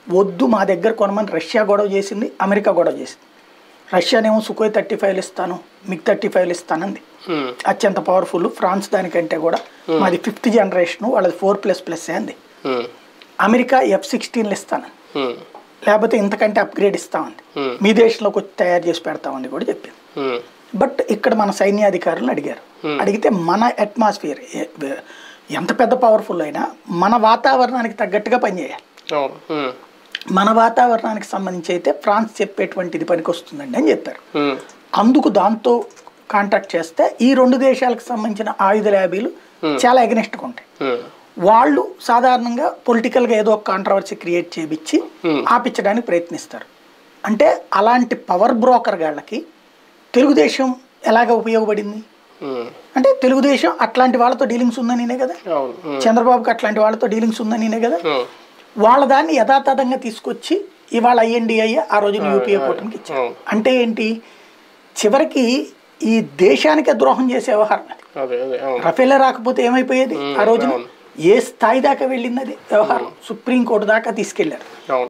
వద్దు మా దగ్గర కొనమని రష్యా గొడవ చేసింది అమెరికా గొడవ చేసింది రష్యానేమో సుకోయ్ థర్టీ ఫైవ్ ఇస్తాను మిగ్ థర్టీ ఫైవ్ ఇస్తానంది ఉమ్, అత్యంత పవర్ఫుల్ ఫ్రాన్స్ దానికంటే కూడా మాది ఫిఫ్త్ జనరేషన్ వాళ్ళది ఫోర్ ప్లస్ ప్లస్ అంది ఉమ్, అమెరికా ఎఫ్ సిక్స్టీన్లు ఇస్తాను ఉమ్, లేకపోతే ఇంతకంటే అప్గ్రేడ్ ఇస్తామంది Hmm. మీ దేశంలోకి వచ్చి తయారు చేసి పెడతామని కూడా చెప్పింది ఉమ్, బట్ ఇక్కడ మన సైన్యాధికారులను అడిగారు అడిగితే మన అట్మాస్ఫియర్ ఎంత పెద్ద పవర్ఫుల్ అయినా మన వాతావరణానికి తగ్గట్టుగా పనిచేయాలి అవును ఉమ్, మన వాతావరణానికి సంబంధించి అయితే ఫ్రాన్స్ చెప్పేటువంటిది పనికి వస్తుందండి అని చెప్పారు ఉమ్, అందుకు దాంతో కాంటాక్ట్ చేస్తే ఈ రెండు దేశాలకు సంబంధించిన ఆయుధ ల్యాబీలు చాలా ఎగనెస్ట్గా ఉంటాయి ఉమ్, వాళ్ళు సాధారణంగా పొలిటికల్గా ఏదో ఒక కాంట్రవర్సీ క్రియేట్ చేపించి Hmm. ఆపించడానికి ప్రయత్నిస్తారు అంటే అలాంటి పవర్ బ్రోకర్ గాళ్ళకి తెలుగుదేశం ఎలాగ ఉపయోగపడింది ఉమ్, అంటే తెలుగుదేశం అట్లాంటి వాళ్ళతో డీలింగ్స్ ఉందనినే కదా అవును ఉమ్, చంద్రబాబుకి అట్లాంటి వాళ్ళతో డీలింగ్స్ ఉందనినే కదా ఉమ్, వాళ్ళ దాన్ని యథాతథంగా తీసుకొచ్చి ఇవాళ ఐఎన్డిఐ ఆ రోజున యూపీఏ కూటమికి ఇచ్చారు అవును. అంటే ఏంటి చివరికి ఈ దేశానికే ద్రోహం చేసే వ్యవహారం అది అదే అదే అవును రఫేలే రాకపోతే ఏమైపోయేది ఆ రోజున అవును. ఏ స్థాయి దాకా వెళ్ళింది అది వ్యవహారం సుప్రీంకోర్టు దాకా తీసుకెళ్లారు అవును